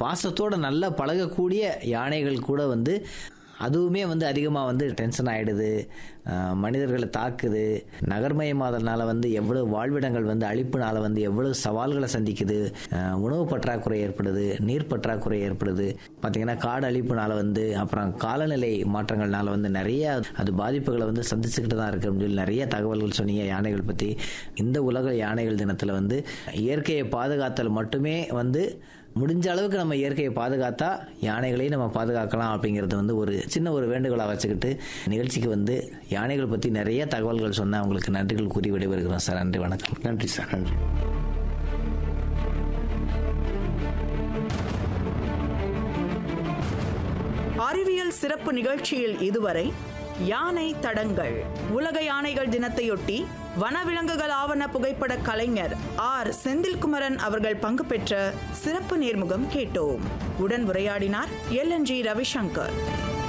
பாசத்தோட நல்லா பழகக்கூடிய யானைகள் கூட வந்து அதுவுமே வந்து அதிகமாக வந்து டென்ஷன் ஆகிடுது மனிதர்களை தாக்குது நகர்மயமாதல்னால வந்து எவ்வளவு வாழ்விடங்கள் வந்து அழிப்புனால வந்து எவ்வளவு சவால்களை சந்திக்குது அஹ், உணவு பற்றாக்குறை ஏற்படுது நீர் பற்றாக்குறை ஏற்படுது பார்த்தீங்கன்னா காடு அழிப்புனால வந்து அப்புறம் காலநிலை மாற்றங்கள்னால வந்து நிறைய அது பாதிப்புகளை வந்து சந்திச்சுக்கிட்டு தான் இருக்கு அப்படின்னு சொல்லி நிறைய தகவல்கள் சொன்னீங்க யானைகள் பற்றி இந்த உலக யானைகள் தினத்தில் வந்து இயற்கையை பாதுகாத்தல் மட்டுமே வந்து முடிஞ்ச அளவுக்கு நம்ம இயற்கையை பாதுகாத்தா யானைகளையும் நம்ம பாதுகாக்கலாம் அப்படிங்கிறது வந்து ஒரு சின்ன ஒரு வேண்டுகோளாக வச்சுக்கிட்டு நிகழ்ச்சிக்கு வந்து யானைகள் பற்றி நிறைய தகவல்கள் சொன்ன உங்களுக்கு நன்றிகள் கூறி விடைபெறுகிறோம் சார் நன்றி வணக்கம் நன்றி சார் நன்றி அறிவியல் சிறப்பு நிகழ்ச்சியில் இதுவரை யானை தடங்கள் உலக யானைகள் தினத்தையொட்டி வனவிலங்குகள் ஆவண புகைப்பட கலைஞர் ஆர் செந்தில்குமரன் அவர்கள் பங்கு பெற்ற சிறப்பு நேர்முகம் கேட்டோம் உடன் உரையாடினார் எல் என் ஜி ரவிசங்கர்